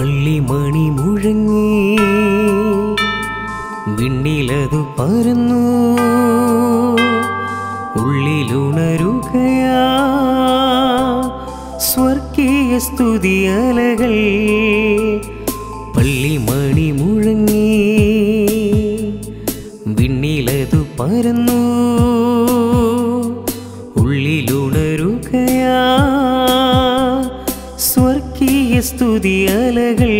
പള്ളിമണി മുഴങ്ങി വിണ്ണിലതു പരന്നു ഉള്ളിലുണരുകയാ സ്വർഗീയ സ്തുതിയലകൾ പള്ളിമണി മുഴങ്ങി വിണ്ണിലതു പരന്നു ഉള്ളിലുണരുകയാ സ്വർഗീയ സ്തുതിയലകൾ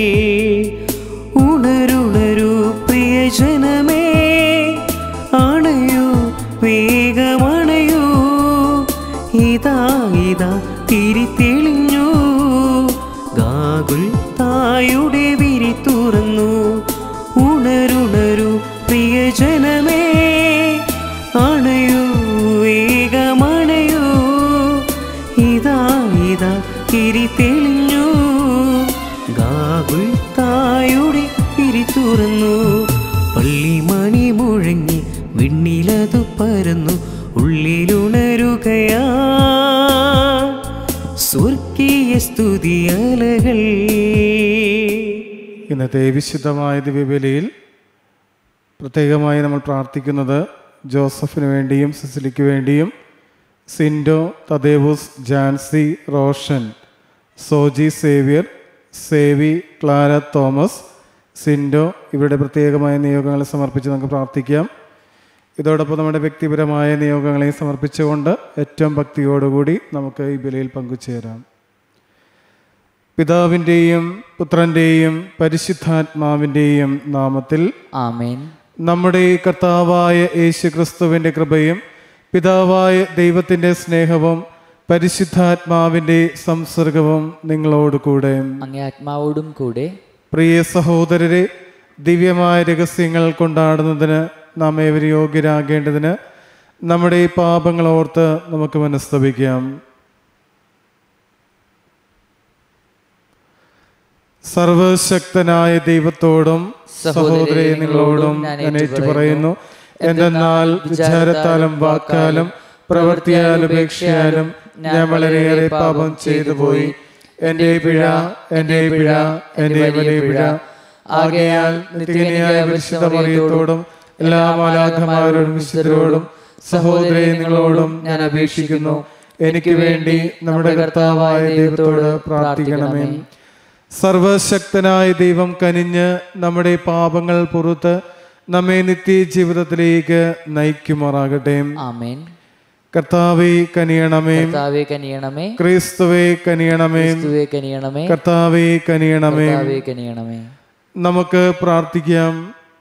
ഉണരുണരു പ്രിയജനമേ അണയൂ വേഗമണയൂ ഇതാ ഇതാ തിരിതെളിഞ്ഞു ഗാകുൽ തായുടെ വിരി തുറന്നു ഉണരുണരു പ്രിയജനമേ അണയൂ വേഗമണയൂ ഇതാ ഇതാ തിരി തെളിഞ്ഞു ഗാകുൽ തായുടെ പിരി തുറന്നു പള്ളിമണി മുഴങ്ങി വിണ്ണിലതു പരന്നു ഉള്ളിലുണരുകയാ സ്വർഗീയ സ്തുതിയലകൾ ഇന്നത്തെ വിശുദ്ധമായ ദിവ്യബലിയിൽ പ്രത്യേകമായി നമ്മൾ പ്രാർത്ഥിക്കുന്നത് ജോസഫിന് വേണ്ടിയും സിസിലിക്ക് വേണ്ടിയും സിൻഡോ തദേവൂസ് ജാൻസി റോഷൻ സോജി സേവ്യർ സേവി ക്ലാര തോമസ് സിൻഡോ ഇവരുടെ പ്രത്യേകമായ നിയോഗങ്ങളെ സമർപ്പിച്ച് നമുക്ക് പ്രാർത്ഥിക്കാം ഇതോടൊപ്പം നമ്മുടെ വ്യക്തിപരമായ നിയോഗങ്ങളെയും സമർപ്പിച്ചുകൊണ്ട് ഏറ്റവും ഭക്തിയോടുകൂടി നമുക്ക് ഈ ബലിയിൽ പങ്കുചേരാം പിതാവിൻ്റെയും പുത്രൻ്റെയും പരിശുദ്ധാത്മാവിൻ്റെയും നാമത്തിൽ ആമേൻ നമ്മുടെ കർത്താവായ യേശു ക്രിസ്തുവിൻ്റെ കൃപയും പിതാവായ ദൈവത്തിൻ്റെ സ്നേഹവും പരിശുദ്ധാത്മാവിൻ്റെ സംസർഗവും നിങ്ങളോട് കൂടെ അങ്ങേ ആത്മാവോടും കൂടെ പ്രിയ സഹോദരരെ ദിവ്യമായ രഹസ്യങ്ങൾ കൊണ്ടാടുന്നതിന് നാം ഏവരും യോഗ്യരാകേണ്ടതിന് നമ്മുടെ ഈ പാപങ്ങൾ ഓർത്ത് നമുക്ക് മനസ്തപിക്കാം സർവശക്തനായ ദൈവത്തോടും സഹോദരി നിങ്ങളോടും ഞാൻ ഏറ്റു പറയുന്നു എന്തെന്നാൽ വിചാരത്താലും വാക്കാലും പ്രവൃത്തിയാലും ഉപേക്ഷയാലും ഞാൻ വളരെയേറെ പാപം ചെയ്തു പോയി എന്റെ പിഴ എന്റെ പിഴ എന്റെ വലിയ പിഴ ആകയാൽ നിത്യനിയായ പരിശുദ്ധ മറിയത്തോടും എല്ലാ മാലാഖമാരോടും വിശുദ്ധരോടും സഹോദരി നിങ്ങളോടും ഞാൻ അപേക്ഷിക്കുന്നു എനിക്ക് വേണ്ടി നമ്മുടെ കർത്താവായ ദൈവത്തോട് പ്രാർത്ഥിക്കണമേ സർവശക്തനായ ദൈവം കനിഞ്ഞ് നമ്മുടെ പാപങ്ങൾ പുറത്ത് നമ്മെ നിത്യജീവിതത്തിലേക്ക് നയിക്കുമാറാകട്ടെ ആമേൻ കർത്താവെ കനിയണമേ കർത്താവെ കനിയണമേ ക്രിസ്തുവെ കനിയണമേ ക്രിസ്തുവെ കനിയണമേ കർത്താവെ കനിയണമേ കർത്താവെ കനിയണമേ നമുക്ക് പ്രാർത്ഥിക്കാം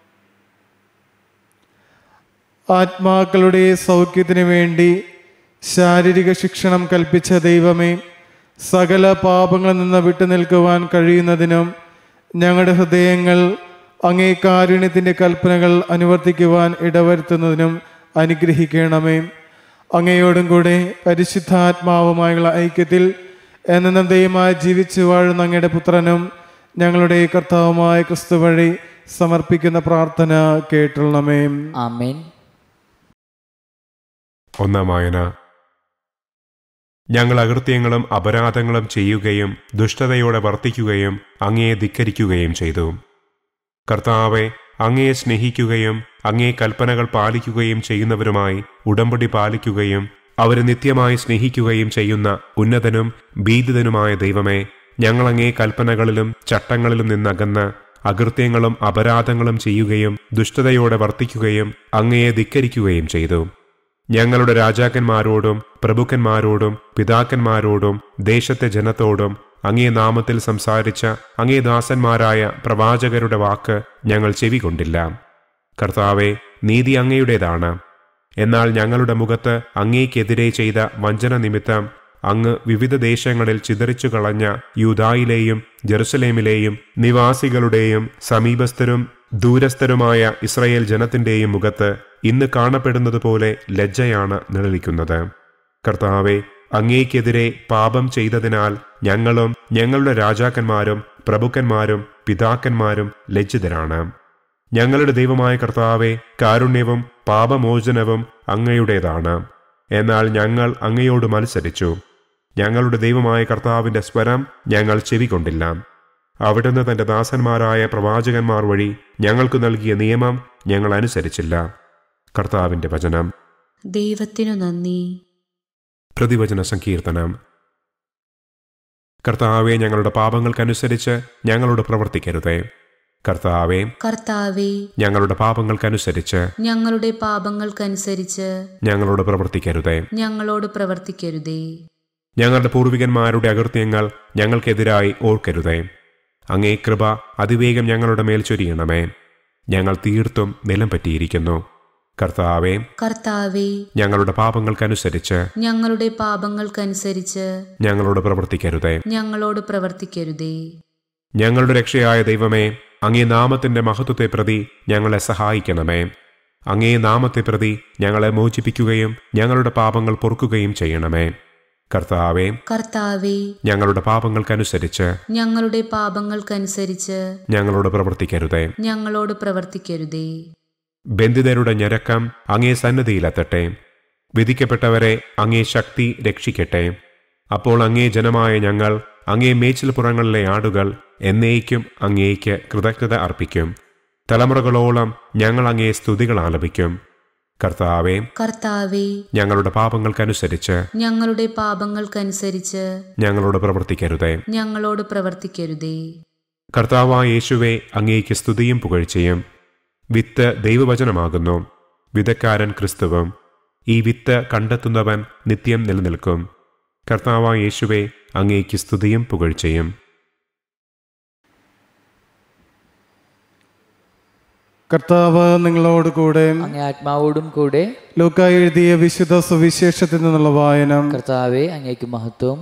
ആത്മാക്കളുടെ സൗഖ്യത്തിന് വേണ്ടി ശാരീരിക ശിക്ഷണം കൽപ്പിച്ച ദൈവമേ സകല പാപങ്ങളിൽ നിന്ന് വിട്ടുനിൽക്കുവാൻ കഴിയുന്നതിനും ഞങ്ങളുടെ ഹൃദയങ്ങൾ അങ്ങേ കാരുണ്യത്തിൻ്റെ കൽപ്പനകൾ അനുവർത്തിക്കുവാൻ ഇടവരുത്തുന്നതിനും അനുഗ്രഹിക്കണമേ അങ്ങയോടും കൂടെ പരിശുദ്ധാത്മാവുമായുള്ള ഐക്യത്തിൽ എന്നും ദൈവമായി ജീവിച്ചു വാഴുന്ന അങ്ങയുടെ പുത്രനും ഞങ്ങളുടെ കർത്താവുമായ ക്രിസ്തു വഴി സമർപ്പിക്കുന്ന പ്രാർത്ഥന കേട്ടുള്ളമേ ആമേൻ ഒന്നാം വായന ഞങ്ങൾ അകൃത്യങ്ങളും അപരാധങ്ങളും ചെയ്യുകയും ദുഷ്ടതയോടെ വർത്തിക്കുകയും അങ്ങയെ ധിക്കരിക്കുകയും ചെയ്തു കർത്താവെ അങ്ങയെ സ്നേഹിക്കുകയും അങ്ങേ കൽപ്പനകൾ പാലിക്കുകയും ചെയ്യുന്നവരുമായി ഉടമ്പടി പാലിക്കുകയും അവരെ നിത്യമായി സ്നേഹിക്കുകയും ചെയ്യുന്ന ഉന്നതനും ഭീതിതനുമായ ദൈവമേ ഞങ്ങൾ അങ്ങേ കൽപ്പനകളിലും ചട്ടങ്ങളിലും നിന്നകന്ന് അകൃത്യങ്ങളും അപരാധങ്ങളും ചെയ്യുകയും ദുഷ്ടതയോടെ വർത്തിക്കുകയും അങ്ങയെ ധിക്കരിക്കുകയും ചെയ്തു ഞങ്ങളുടെ രാജാക്കന്മാരോടും പ്രഭുക്കന്മാരോടും പിതാക്കന്മാരോടും ദേശത്തെ ജനത്തോടും അങ്ങേ നാമത്തിൽ സംസാരിച്ച അങ്ങേ ദാസന്മാരായ പ്രവാചകരുടെ വാക്ക് ഞങ്ങൾ ചെവികൊണ്ടില്ല കർത്താവെ നീതി അങ്ങയുടേതാണ് എന്നാൽ ഞങ്ങളുടെ മുഖത്ത് അങ്ങേക്കെതിരെ ചെയ്ത വഞ്ചന നിമിത്തം അങ്ങ് വിവിധ ദേശങ്ങളിൽ ചിതറിച്ചു കളഞ്ഞ യൂതായിലെയും ജെറുസലേമിലെയും നിവാസികളുടെയും സമീപസ്ഥരും ദൂരസ്ഥരുമായ ഇസ്രയേൽ ജനത്തിന്റെയും മുഖത്ത് ഇന്ന് കാണപ്പെടുന്നത് പോലെ ലജ്ജയാണ് നിഴലിക്കുന്നത് കർത്താവെ അങ്ങേക്കെതിരെ പാപം ചെയ്തതിനാൽ ഞങ്ങളും ഞങ്ങളുടെ രാജാക്കന്മാരും പ്രഭുക്കന്മാരും പിതാക്കന്മാരും ലജ്ജിതരാണ് ഞങ്ങളുടെ ദൈവമായ കർത്താവെ കാരുണ്യവും പാപമോചനവും അങ്ങയുടേതാണ് എന്നാൽ ഞങ്ങൾ അങ്ങയോട് മത്സരിച്ചു ഞങ്ങളുടെ ദൈവമായ കർത്താവിന്റെ സ്വരം ഞങ്ങൾ ചെവികൊണ്ടില്ല അവിടുന്ന് തന്റെ ദാസന്മാരായ പ്രവാചകന്മാർ വഴി ഞങ്ങൾക്ക് നൽകിയ നിയമം ഞങ്ങൾ അനുസരിച്ചില്ല കർത്താവിന്റെ വചനം ദൈവത്തിനു നന്ദി പ്രതിവചന സങ്കീർത്തനം കർത്താവെ ഞങ്ങളുടെ പാപങ്ങൾക്കനുസരിച്ച് ഞങ്ങളോട് പ്രവർത്തിക്കരുതേ കർത്താവെ കർത്താവെ ഞങ്ങളുടെ പാപങ്ങൾക്കനുസരിച്ച് ഞങ്ങളുടെ പാപങ്ങൾക്കനുസരിച്ച് ഞങ്ങളോട് പ്രവർത്തിക്കരുതേ ഞങ്ങളോട് പ്രവർത്തിക്കരുതേ ഞങ്ങളുടെ പൂർവികന്മാരുടെ അകൃത്യങ്ങൾ ഞങ്ങൾക്കെതിരായി ഓർക്കരുതേ അങ്ങേ കൃപ അതിവേഗം ഞങ്ങളുടെ മേൽ ചൊരിയണമേ ഞങ്ങൾ തീർത്തും നിലം പറ്റിയിരിക്കുന്നു കർത്താവെ കർത്താവെ ഞങ്ങളുടെ പാപങ്ങൾക്കനുസരിച്ച് ഞങ്ങളുടെ പാപങ്ങൾക്കനുസരിച്ച് ഞങ്ങളോട് പ്രവർത്തിക്കരുതേ ഞങ്ങളോട് പ്രവർത്തിക്കരുതേ ഞങ്ങളുടെ രക്ഷയായ ദൈവമേ അങ്ങേ നാമത്തിന്റെ മഹത്വത്തെ പ്രതി ഞങ്ങളെ സഹായിക്കണമേ അങ്ങേ നാമത്തെ പ്രതി ഞങ്ങളെ മോചിപ്പിക്കുകയും ഞങ്ങളുടെ പാപങ്ങൾ പൊറുക്കുകയും ചെയ്യണമേ കർത്താവെ കർത്താവെ ഞങ്ങളുടെ പാപങ്ങൾക്കനുസരിച്ച് ഞങ്ങളുടെ പാപങ്ങൾക്കനുസരിച്ച് ഞങ്ങളോട് പ്രവർത്തിക്കരുതേ ഞങ്ങളോട് പ്രവർത്തിക്കരുതേ ബന്ധിതരുടെ ഞരക്കം അങ്ങേ സന്നദ്ധിയിലെത്തട്ടെ വിധിക്കപ്പെട്ടവരെ അങ്ങേ ശക്തി രക്ഷിക്കട്ടെ അപ്പോൾ അങ്ങേ ജനമായ ഞങ്ങൾ അങ്ങേ മേച്ചിൽപ്പുറങ്ങളിലെ ആടുകൾ എന്നേക്കും അങ്ങേക്ക് കൃതജ്ഞത അർപ്പിക്കും തലമുറകളോളം ഞങ്ങൾ അങ്ങേ സ്തുതികൾ ആലപിക്കും കർത്താവെ കർത്താവെ ഞങ്ങളുടെ പാപങ്ങൾക്കനുസരിച്ച് ഞങ്ങളുടെ പാപങ്ങൾക്കനുസരിച്ച് ഞങ്ങളോട് പ്രവർത്തിക്കരുതേ ഞങ്ങളോട് പ്രവർത്തിക്കരുതേ കർത്താവായ യേശുവെ അങ്ങേക്ക് സ്തുതിയും പുകഴ്ചയും വിത്ത് ദൈവവചനമാകുന്നു വിതക്കാരൻ ക്രിസ്തുവും ഈ വിത്ത് കണ്ടെത്തുന്നവൻ നിത്യം നിലനിൽക്കും കർത്താവായ യേശുവെ അങ്ങേക്ക് സ്തുതിയും പുകഴ്ചയും കർത്താവ് നിങ്ങളോട് കൂടെ അങ്ങേ ആത്മാവോടും കൂടെ ലൂക്ക എഴുതിയ വിശുദ്ധ സുവിശേഷത്തിൽ നിന്നുള്ള വായനം കർത്താവെ അങ്ങേക്ക് മഹത്വം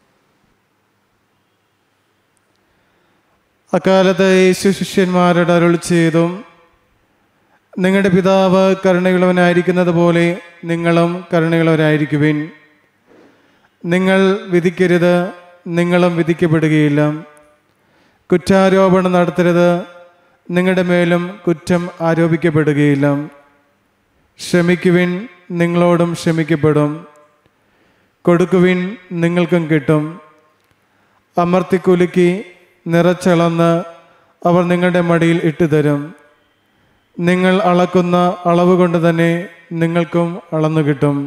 അക്കാലത്ത് യേശു ശിഷ്യന്മാരോട് അരുൾ ചെയ്തും നിങ്ങളുടെ പിതാവ് കരുണയുള്ളവനായിരിക്കുന്നത് പോലെ നിങ്ങളും കരുണയുള്ളവരായിരിക്കുവിൻ നിങ്ങൾ വിധിക്കരുത് നിങ്ങളും വിധിക്കപ്പെടുകയില്ല കുറ്റാരോപണം നടത്തരുത് നിങ്ങളുടെ മേലും കുറ്റം ആരോപിക്കപ്പെടുകയില്ല ക്ഷമിക്കുവിൻ നിങ്ങളോടും ക്ഷമിക്കപ്പെടും കൊടുക്കുവിൻ നിങ്ങൾക്കും കിട്ടും അമർത്തിക്കുലുക്കി നിറച്ചളന്ന് അവർ നിങ്ങളുടെ മടിയിൽ ഇട്ടുതരും നിങ്ങൾ അളക്കുന്ന അളവ് കൊണ്ട് തന്നെ നിങ്ങൾക്കും അളന്നു കിട്ടും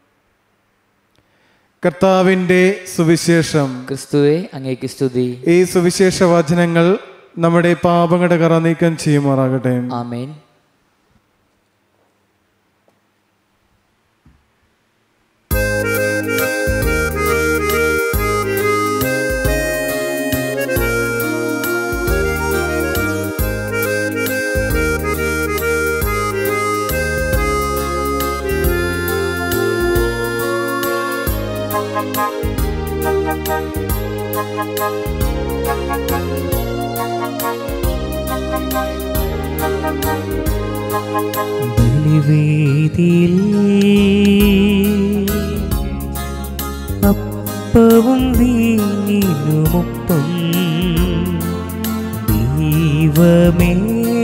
കർത്താവിൻ്റെ സുവിശേഷം ക്രിസ്തുവെ അങ്ങേക്ക് സ്തുതി ഈ സുവിശേഷ വചനങ്ങൾ നമ്മുടെ പാപങ്ങളുടെ കറ നീക്കം ചെയ്യുമാറാകട്ടെ ആമേൻ ബലിവേദിയിൽ അപ്പവും വീഞ്ഞിനുമൊപ്പം ദൈവമേ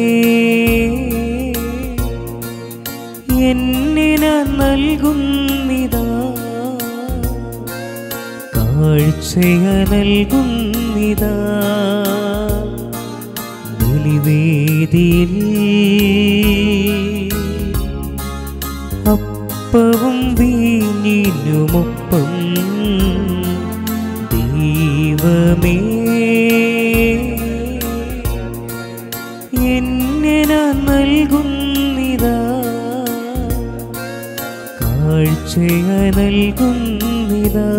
എന്നിന നൽകുന്നിതാ കാഴ്ചയ നൽകുന്നിതാ ബലിവേദിയിൽ അപ്പവും വീഞ്ഞിനുമൊപ്പം ദൈവമേ എങ്ങനെ നൽകുന്നിതാ കാഴ്ചയ നൽകുന്നിതാ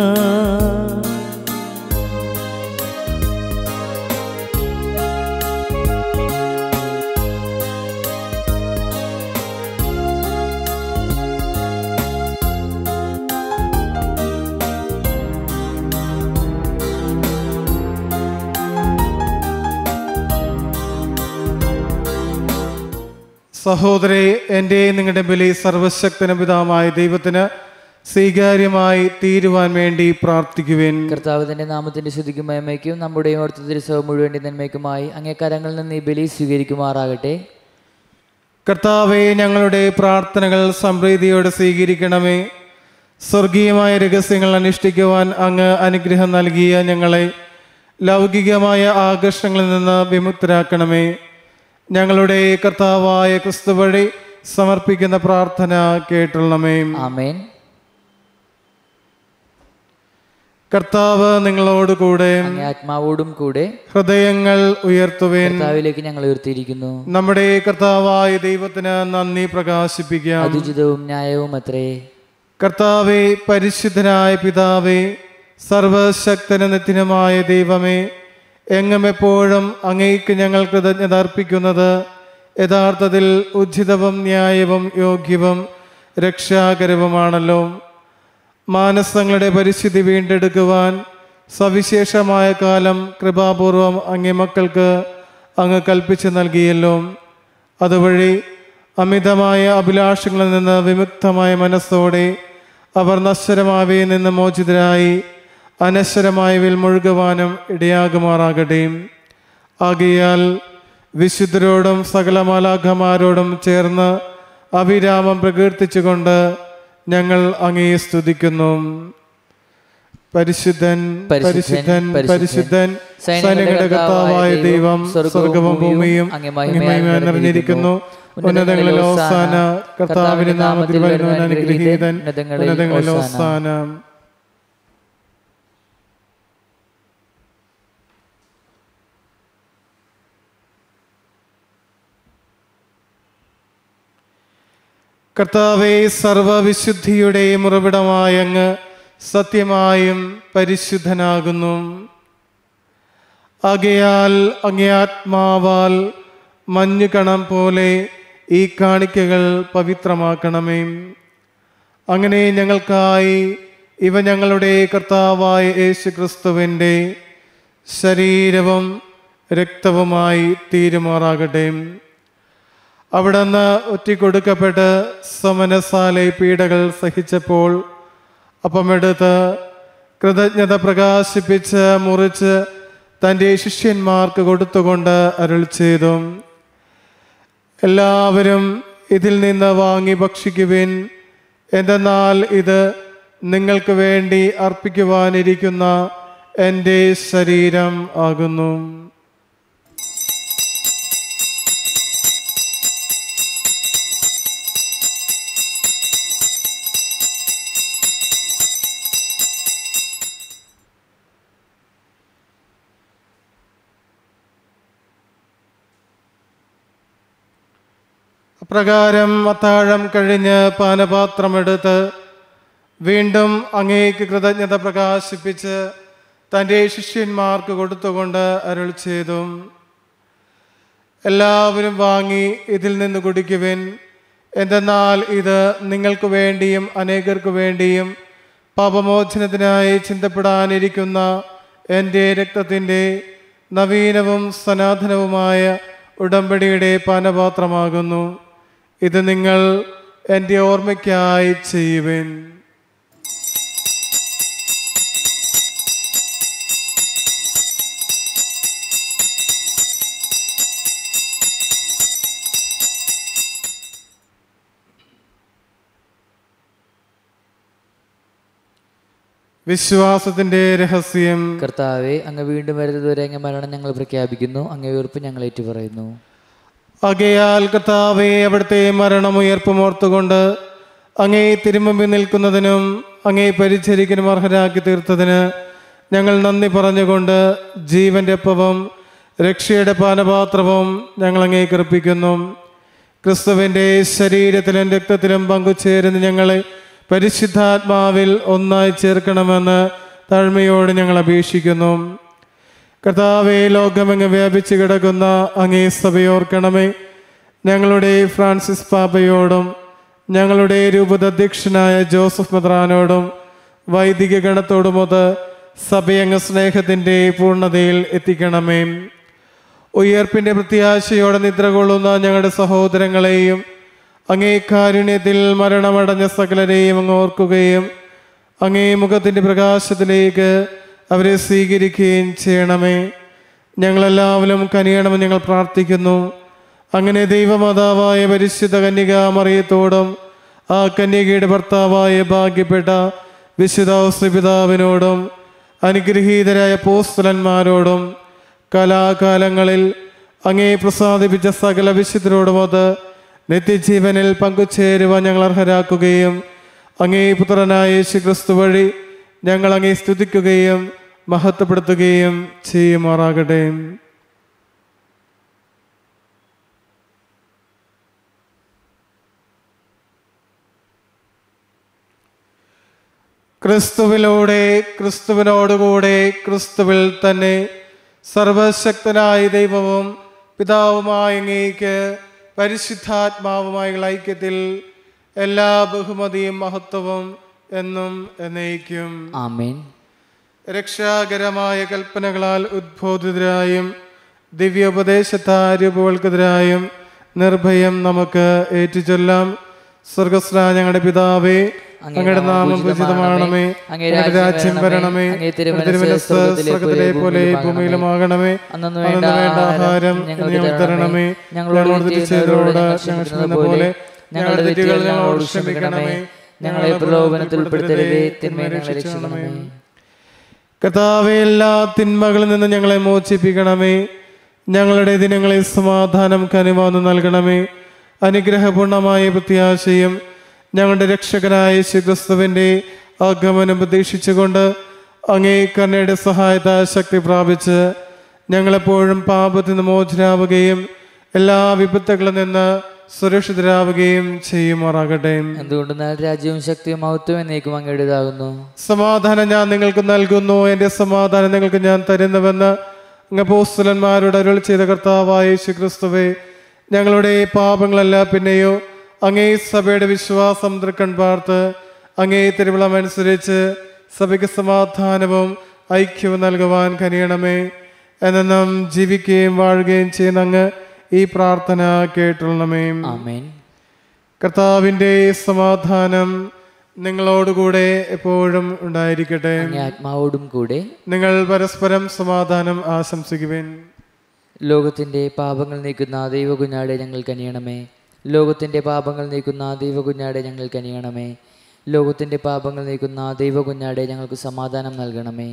സഹോദരെ എൻ്റെ നിങ്ങളുടെ ബലി സർവശക്തന പിതാവായ ദൈവത്തിന് സ്വീകാര്യമായി തീരുവാൻ വേണ്ടി പ്രാർത്ഥിക്കുവിൻ കർത്താവിന്റെ നാമത്തിന്റെ ശുദ്ധിക്കും മയമയ്ക്കും നമ്മുടെ ഓർത്ത ദിവസവും മുഴുവൻ നന്മയ്ക്കുമായി അങ്ങേ കരങ്ങളിൽ നിന്ന് ഈ ബലി സ്വീകരിക്കുമാറാകട്ടെ കർത്താവെ ഞങ്ങളുടെ പ്രാർത്ഥനകൾ സംപ്രീതിയോടെ സ്വീകരിക്കണമേ സ്വർഗീയമായ രഹസ്യങ്ങൾ അനുഷ്ഠിക്കുവാൻ അങ്ങ് അനുഗ്രഹം നൽകിയ ഞങ്ങളെ ലൗകികമായ ആകർഷണങ്ങളിൽ നിന്ന് വിമുക്തരാക്കണമേ ഞങ്ങളുടെ കർത്താവായ ക്രിസ്തു വഴി സമർപ്പിക്കുന്ന പ്രാർത്ഥന കേട്ടുള്ളമേ ആമേൻ കർത്താവ് നിങ്ങളോട് കൂടെ അങ്ങേ ആത്മാവോടും കൂടെ ഹൃദയങ്ങൾ ഉയർത്തുവേൻ കർത്താവിലേക്ക് ഞങ്ങൾ ഉയർത്തിയിരിക്കുന്നു നമ്മുടെ കർത്താവായ ദൈവത്തിന് നന്ദി പ്രകാശിപ്പിക്കാം അതുചിതവും ന്യായവും അത്രേ കർത്താവെ പരിശുദ്ധനായ പിതാവേ സർവശക്തന നിത്യനുമായ ദൈവമേ എങ്ങും എപ്പോഴും അങ്ങേക്ക് ഞങ്ങൾ കൃതജ്ഞത അർപ്പിക്കുന്നത് യഥാർത്ഥത്തിൽ ഉചിതവും ന്യായവും യോഗ്യവും രക്ഷാകരവുമാണല്ലോ മാനസങ്ങളുടെ പരിസ്ഥിതി വീണ്ടെടുക്കുവാൻ സവിശേഷമായ കാലം കൃപാപൂർവം അങ്ങേ മക്കൾക്ക് അങ്ങ് കൽപ്പിച്ചു നൽകിയല്ലോ അതുവഴി അമിതമായ അഭിലാഷങ്ങളിൽ നിന്ന് വിമുക്തമായ മനസ്സോടെ അവർ നശ്വരമാവയിൽ നിന്ന് മോചിതരായി അനശ്വരമായവയിൽ മുഴുകുവാനും ഇടയാകുമാറാകട്ടെ ആകയാൽ വിശുദ്ധരോടും സകല മാലാഖമാരോടും ചേർന്ന് അഭിരാമം പ്രകീർത്തിച്ചുകൊണ്ട് ഞങ്ങൾ അങ്ങയെ സ്തുതിക്കുന്നു പരിശുദ്ധൻ പരിശുദ്ധൻ പരിശുദ്ധൻ സൈന്യങ്ങളുടെ കർത്താവായ ദൈവം സ്വർഗവും ഭൂമിയും അങ്ങേ മഹിമ നിറഞ്ഞിരിക്കുന്നു ഉന്നതങ്ങളിൽ ഓസാന കർത്താവിന്റെ നാമത്തിൽ വരുന്നവൻ അനുഗ്രഹീതൻ ഉന്നതങ്ങളിൽ ഓസാന കർത്താവെ സർവവിശുദ്ധിയുടെയും ഉറവിടമായ അങ്ങ് സത്യമായും പരിശുദ്ധനാകുന്നു ആകയാൽ അങ്ങേ ആത്മാവാൽ മഞ്ഞുകണം പോലെ ഈ കാണിക്കകൾ പവിത്രമാക്കണമേ അങ്ങനെ ഞങ്ങൾക്കായി ഇവ ഞങ്ങളുടെ കർത്താവായ യേശു ക്രിസ്തുവിൻ്റെ ശരീരവും രക്തവുമായി തീരുമാറാകട്ടെ അവിടുന്ന് ഒറ്റിക്കൊടുക്കപ്പെട്ട് സമനസാലെ പീഡകൾ സഹിച്ചപ്പോൾ അപ്പമെടുത്ത് കൃതജ്ഞത പ്രകാശിപ്പിച്ച് മുറിച്ച് തൻ്റെ ശിഷ്യന്മാർക്ക് കൊടുത്തുകൊണ്ട് അരുൾ ചെയ്തു എല്ലാവരും ഇതിൽ നിന്ന് വാങ്ങി ഭക്ഷിക്കുവിൻ എന്തെന്നാൽ ഇത് നിങ്ങൾക്ക് വേണ്ടി അർപ്പിക്കുവാനിരിക്കുന്ന എൻ്റെ ശരീരം ആകുന്നു അപ്രകാരം അത്താഴം കഴിഞ്ഞ് പാനപാത്രമെടുത്ത് വീണ്ടും അങ്ങേക്ക് കൃതജ്ഞത പ്രകാശിപ്പിച്ച് തൻ്റെ ശിഷ്യന്മാർക്ക് കൊടുത്തുകൊണ്ട് അരുൾ ചെയ്തു എല്ലാവരും വാങ്ങി ഇതിൽ നിന്ന് കുടിക്കുവിൻ എന്തെന്നാൽ ഇത് നിങ്ങൾക്ക് വേണ്ടിയും അനേകർക്ക് വേണ്ടിയും പാപമോചനത്തിനായി ചിന്തപ്പെടാനിരിക്കുന്ന എൻ്റെ രക്തത്തിൻ്റെ നവീനവും സനാതനവുമായ ഉടമ്പടിയുടെ പാനപാത്രമാകുന്നു ഇത് നിങ്ങൾ എൻ്റെ ഓർമ്മയ്ക്കായി ചെയ്യുവിൻ വിശ്വാസത്തിന്റെ രഹസ്യം കർത്താവെ അങ്ങ് വീണ്ടും വരുന്നതുവരെ അങ്ങ് മരണം ഞങ്ങൾ പ്രഖ്യാപിക്കുന്നു അങ്ങ് ഉയർപ്പ് ഞങ്ങൾ ഏറ്റുപറയുന്നു അകയാൽ കർത്താവെ അവിടുത്തെ മരണമുയർപ്പും ഓർത്തുകൊണ്ട് അങ്ങേ തിരുമുമ്പിൽ നിൽക്കുന്നതിനും അങ്ങേ പരിചരിക്കാനും അർഹരാക്കി തീർത്തതിന് ഞങ്ങൾ നന്ദി പറഞ്ഞുകൊണ്ട് ജീവന്റെ അപ്പവും രക്ഷയുടെ പാനപാത്രവും ഞങ്ങൾ അങ്ങേ കർപ്പിക്കുന്നു ക്രിസ്തുവിൻ്റെ ശരീരത്തിലും രക്തത്തിലും പങ്കുചേരുന്ന ഞങ്ങളെ പരിശുദ്ധാത്മാവിൽ ഒന്നായി ചേർക്കണമെന്ന് താഴ്മയോട് ഞങ്ങൾ അപേക്ഷിക്കുന്നു കർത്താവെ ലോകമെങ്ങ് വ്യാപിച്ചു കിടക്കുന്ന അങ്ങേ സഭയോർക്കണമേ ഞങ്ങളുടെ ഫ്രാൻസിസ് പാപ്പയോടും ഞങ്ങളുടെ രൂപതധ്യക്ഷനായ ജോസഫ് മെത്രാനോടും വൈദിക ഗണത്തോടുമൊത്ത് സഭയങ്ങ് സ്നേഹത്തിൻ്റെ പൂർണ്ണതയിൽ എത്തിക്കണമേ ഉയർപ്പിൻ്റെ പ്രത്യാശയോടെ നിദ്ര കൊള്ളുന്ന ഞങ്ങളുടെ സഹോദരങ്ങളെയും അങ്ങേ കാരുണ്യത്തിൽ മരണമടഞ്ഞ സകലരെയും അങ്ങ് ഓർക്കുകയും അങ്ങേ മുഖത്തിൻ്റെ പ്രകാശത്തിലേക്ക് അവരെ സ്വീകരിക്കുകയും ചെയ്യണമേ ഞങ്ങളെല്ലാവരും കനിയണമെന്ന് ഞങ്ങൾ പ്രാർത്ഥിക്കുന്നു അങ്ങനെ ദൈവമാതാവായ പരിശുദ്ധ കന്യക മറിയത്തോടും ആ കന്യകയുടെ ഭർത്താവായ ഭാഗ്യപ്പെട്ട വിശുദ്ധ പിതാവിനോടും അനുഗ്രഹീതരായ പോസ്തലന്മാരോടും കലാകാലങ്ങളിൽ അങ്ങേ പ്രസാദിപ്പിച്ച സകല വിശുദ്ധരോടും അത് നിത്യജീവനിൽ പങ്കുചേരുവാൻ ഞങ്ങൾ അർഹരാക്കുകയും അങ്ങേ പുത്രനായ യേശു ക്രിസ്തു വഴി ഞങ്ങൾ അങ്ങേ സ്തുതിക്കുകയും മഹത്വപ്പെടുത്തുകയും ചെയ്യുമാറാകട്ടെ ക്രിസ്തുവിലൂടെ ക്രിസ്തുവിനോടുകൂടെ ക്രിസ്തുവിൽ തന്നെ സർവശക്തനായ ദൈവവും പിതാവുമായ അങ്ങേക്ക് പരിശുദ്ധാത്മാവുമായുള്ള ഐക്യത്തിൽ എല്ലാ ബഹുമതിയും മഹത്വവും എന്നും എന്നേക്കും ആമേൻ രക്ഷാകരമായ കൽപ്പനകളാൽ ഉദ്ബോധിതരായും ദിവ്യോപദേശത്താരൂപവൽക്കതരായും നിർഭയം നമുക്ക് ഏറ്റുചൊല്ലാം സ്വർഗസ്ര ഞങ്ങളുടെ പിതാവേ അങ്ങയുടെ നാമം പൂജിതമാണമേ അങ്ങയുടെ രാജ്യം വരണമേ അങ്ങയുടെ തിരുമനസ് സ്വർഗത്തിലെ പോലെ ഭൂമിയിലുമാകണമേ അന്നു അന്നു വേണ്ട ആഹാരം ഞങ്ങൾക്ക് തരണമേ ഞങ്ങളോട് തെറ്റ് ചെയ്തവരോട് ഞങ്ങൾ ക്ഷമിക്കുന്ന പോലെ ഞങ്ങളുടെ തെറ്റുകൾ ഞങ്ങളോട് ക്ഷമിക്കണമേ ഞങ്ങളെ പ്രലോഭനത്തിൽ ഉൾപ്പെടുത്തരുതേ തിന്മയെ ഞങ്ങളെ രക്ഷിക്കണമേ കർത്താവെ എല്ലാ തിന്മകളിൽ നിന്ന് ഞങ്ങളെ മോചിപ്പിക്കണമേ ഞങ്ങളുടെ ദിനങ്ങളിൽ സമാധാനം കനിവാന്ന് നൽകണമേ അനുഗ്രഹപൂർണമായ പ്രത്യാശയും ഞങ്ങളുടെ രക്ഷകനായ ശ്രീക്രിസ്തുവിൻ്റെ ആഗമനം പ്രതീക്ഷിച്ചുകൊണ്ട് അങ്ങേ കരുണയുടെ സഹായത ശക്തി പ്രാപിച്ച് ഞങ്ങളെപ്പോഴും പാപത്തിൽ നിന്ന് മോചനാവുകയും എല്ലാ വിപത്തുകളിൽ നിന്ന് സുരക്ഷിതരാവുകയും ചെയ്യുമാറാകട്ടെ എന്തുകൊണ്ടെന്നാൽ രാജ്യവും ശക്തിയും മഹത്വവും എന്നേക്കും അങ്ങയുടേതാകുന്നു സമാധാനം ഞാൻ നിങ്ങൾക്ക് നൽകുന്നു എൻ്റെ സമാധാനം നിങ്ങൾക്ക് ഞാൻ തരുന്നുവെന്ന് അങ്ങ് പോസ്തുലന്മാരോട് അരുൾ ചെയ്ത കർത്താവായ യേശു ക്രിസ്തുവേ ഞങ്ങളുടെ പാപങ്ങളല്ല പിന്നെയോ അങ്ങേ സഭയുടെ വിശ്വാസം തൃക്കൺ പാർത്ത് അങ്ങേ തിരുവിളമനുസരിച്ച് സഭയ്ക്ക് സമാധാനവും ഐക്യവും നൽകുവാൻ കനിയണമേ എന്നെന്നും ജീവിക്കുകയും വാഴുകയും ചെയ്യുന്ന അങ്ങ് ഈ പ്രാർത്ഥന കേട്ടുള്ളണമേ ആമേൻ കർത്താവിൻ്റെ സമാധാനം നിങ്ങളോടുകൂടെ എപ്പോഴും ഉണ്ടായിരിക്കട്ടെ അങ്ങേ ആത്മാവോടും കൂടെ നിങ്ങൾ പരസ്പരം സമാധാനം ആശംസിക്കുവിൻ ലോകത്തിന്റെ പാപങ്ങൾ നീക്കുന്ന ദൈവകുഞ്ഞാടെ ഞങ്ങൾ കനിയണമേ ലോകത്തിന്റെ പാപങ്ങൾ നീക്കുന്ന ദൈവകുഞ്ഞാടെ ഞങ്ങൾ കനിയണമേ ലോകത്തിന്റെ പാപങ്ങൾ നീക്കുന്ന ദൈവകുഞ്ഞാടെ ഞങ്ങൾക്ക് സമാധാനം നൽകണമേ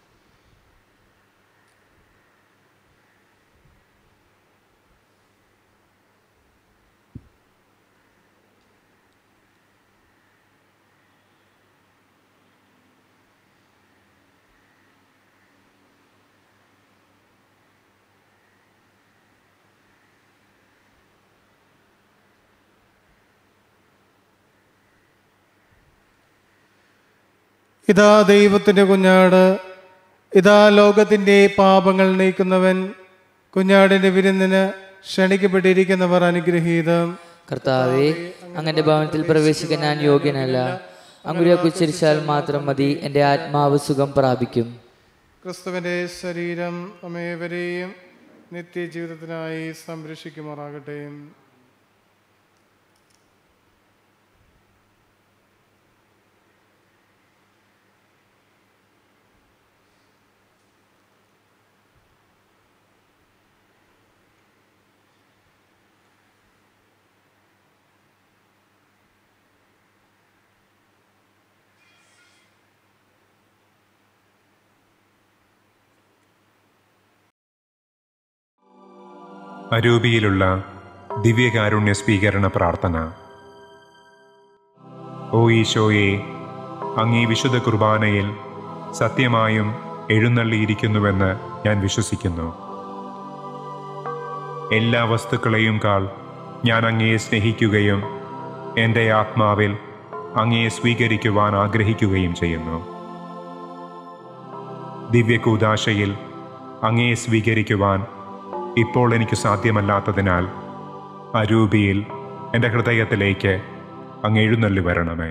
ഇതാ ദൈവത്തിൻ്റെ കുഞ്ഞാട് ഇതാ ലോകത്തിൻ്റെ പാപങ്ങൾ നീക്കുന്നവൻ കുഞ്ഞാടിൻ്റെ വിരുന്നിന് ക്ഷണിക്കപ്പെട്ടിരിക്കുന്നവർ അനുഗ്രഹീതം കർത്താവെ അങ്ങന്റെ ഭവനത്തിൽ പ്രവേശിക്കാൻ ഞാൻ യോഗ്യനല്ല അങ്ങുരൊക്കെ ഉച്ചരിച്ചാൽ മാത്രം മതി എൻ്റെ ആത്മാവ് സുഖം പ്രാപിക്കും ക്രിസ്തുവിൻ്റെ ശരീരം അമേവരെയും നിത്യജീവിതത്തിനായി സംരക്ഷിക്കുമാറാകട്ടെ അരൂപിയിലുള്ള ദിവ്യകാരുണ്യ സ്വീകരണ പ്രാർത്ഥന ഓ ഈശോയെ അങ്ങീ വിശുദ്ധ കുർബാനയിൽ സത്യമായും എഴുന്നള്ളിയിരിക്കുന്നുവെന്ന് ഞാൻ വിശ്വസിക്കുന്നു എല്ലാ വസ്തുക്കളെയും കാൾ ഞാൻ അങ്ങയെ സ്നേഹിക്കുകയും എൻ്റെ ആത്മാവിൽ അങ്ങയെ സ്വീകരിക്കുവാൻ ആഗ്രഹിക്കുകയും ചെയ്യുന്നു ദിവ്യകൂദാശയിൽ അങ്ങയെ സ്വീകരിക്കുവാൻ ഇപ്പോൾ എനിക്ക് സാധ്യമല്ലാത്തതിനാൽ അരൂപിയിൽ എൻ്റെ ഹൃദയത്തിലേക്ക് അങ്ങ് എഴുന്നള്ളി വരണമേ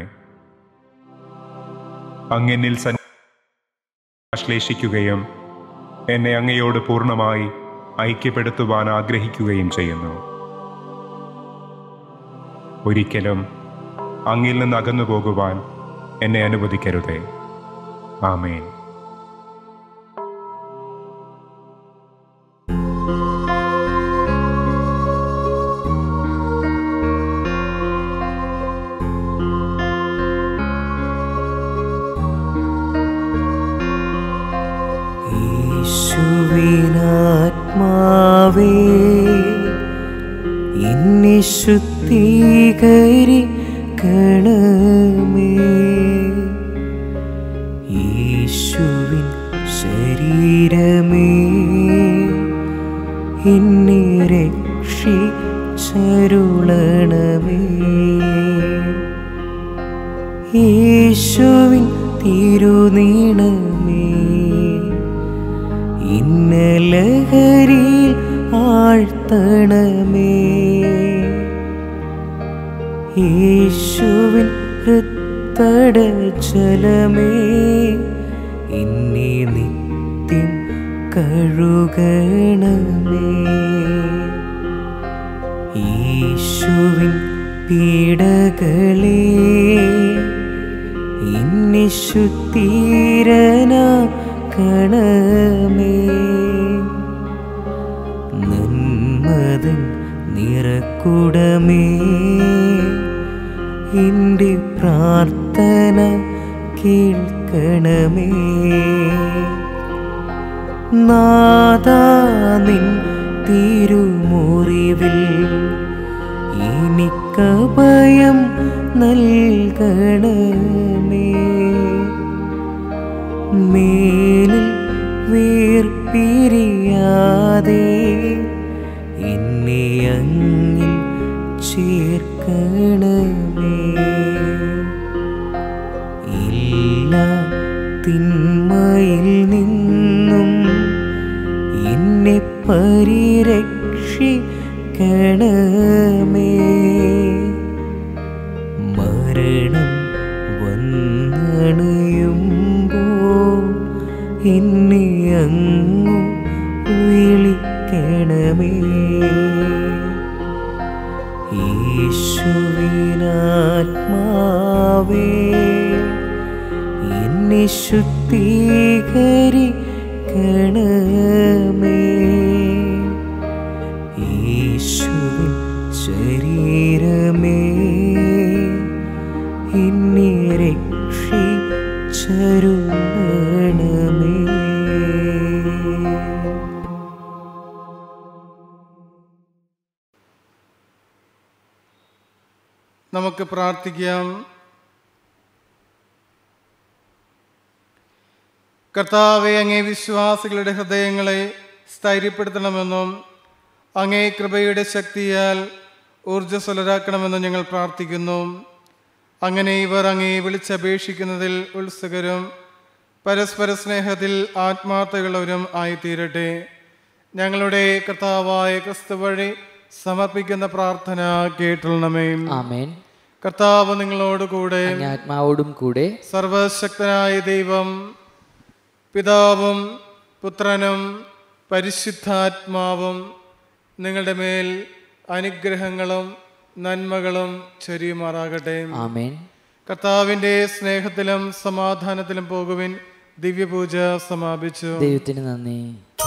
അങ്ങെന്നിൽ ആശ്ലേഷിക്കുകയും എന്നെ അങ്ങയോട് പൂർണ്ണമായി ഐക്യപ്പെടുത്തുവാൻ ആഗ്രഹിക്കുകയും ചെയ്യുന്നു ഒരിക്കലും അങ്ങിൽ നിന്ന് അകന്നു പോകുവാൻ എന്നെ അനുവദിക്കരുതേ ആമേൻ ശുദ്ധീകരിക്കണമേ യേശുവിൻ ശരീരമേ എന്നെ രക്ഷിച്ചരുളണമേ യേശുവിൻ തിരുനീണമേ ഇന്നലഹരിയിൽ ആഴ്ത്തണമേ യേശുവിൻ ഹൃത്തടജലമേ എന്നെ നിത്യം കഴുകണമേ യേശുവിൻ പീഡകളെ എന്നെ ശുദ്ധീരനാക്കണമേ നന്മതൻ നിറക്കുടമേ എൻ്റെ പ്രാർത്ഥന കേൾക്കണമേ നാദാ നിൻ തിരുമുറിവിൽ എനിക്കഭയം നൽകണമേ മേലിൽ വേർപിരിയാതെ എന്നെ അങ്ങിൽ ചേർക്കണമേ എല്ലാ തിന്മയിൽ നിന്നും എന്നെ പരിരക്ഷിക്കണമേ മരണം വന്നണയുമ്പോൾ എന്നെ അങ്ങു വിളിക്കണമേ യേശുവിനാത്മാവേ എന്നെ ശുദ്ധീകരിക്കണമേ യേശുവിൻ ശരീരമേ എന്നെ രക്ഷിച്ചരുളണമേ നമുക്ക് പ്രാർത്ഥിക്കാം കർത്താവെ അങ്ങേ വിശ്വാസികളുടെ ഹൃദയങ്ങളെ സ്ഥൈര്യപ്പെടുത്തണമെന്നും അങ്ങേ കൃപയുടെ ശക്തിയാൽ ഊർജ്ജസ്വലരാക്കണമെന്നും ഞങ്ങൾ പ്രാർത്ഥിക്കുന്നു അങ്ങനെ ഇവർ അങ്ങേ വിളിച്ചപേക്ഷിക്കുന്നതിൽ ഉത്സുകരും പരസ്പര സ്നേഹത്തിൽ ആത്മാർത്ഥതയുള്ളവരും ആയിത്തീരട്ടെ ഞങ്ങളുടെ കർത്താവായ ക്രിസ്തു വഴി സമർപ്പിക്കുന്ന പ്രാർത്ഥന കേട്ടുള്ളണമേ ആമേൻ കർത്താവ് നിങ്ങളോട് കൂടെ അങ്ങേ ആത്മാവോടും കൂടെ സർവശക്തനായ ദൈവം പിതാവും പുത്രനും പരിശുദ്ധാത്മാവും നിങ്ങളുടെ മേൽ അനുഗ്രഹങ്ങളും നന്മകളും ചൊരിയുമാറാകട്ടെ ആമേൻ കർത്താവിൻ്റെ സ്നേഹത്തിലും സമാധാനത്തിലും പോകുവിൻ ദിവ്യപൂജ സമാപിച്ചു ദൈവത്തിന് നന്ദി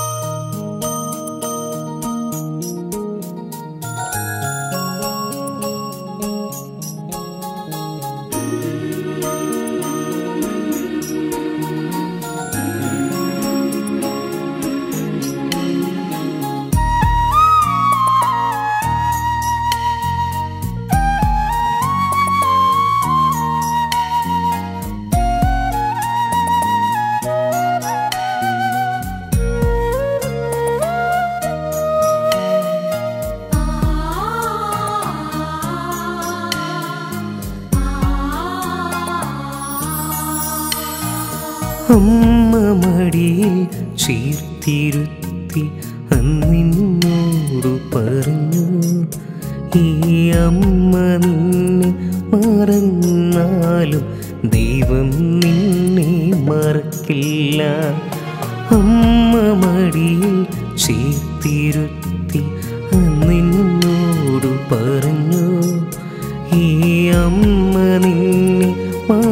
അമ്മ മടിയിൽ ചീർത്തിരുത്തി അന്നിന്നോടു പറഞ്ഞു ഈ അമ്മ നിന്നെ മറന്നാലും ദൈവം നിന്നെ മറക്കില്ല അമ്മ മടിയിൽ ചീർത്തിരുത്തി അന്നിന്നോടു പറഞ്ഞു ഈ അമ്മ നിന്നെ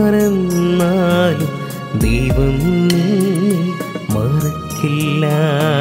മറന്നാലും ദൈവം നിന്നെ മറക്കില്ല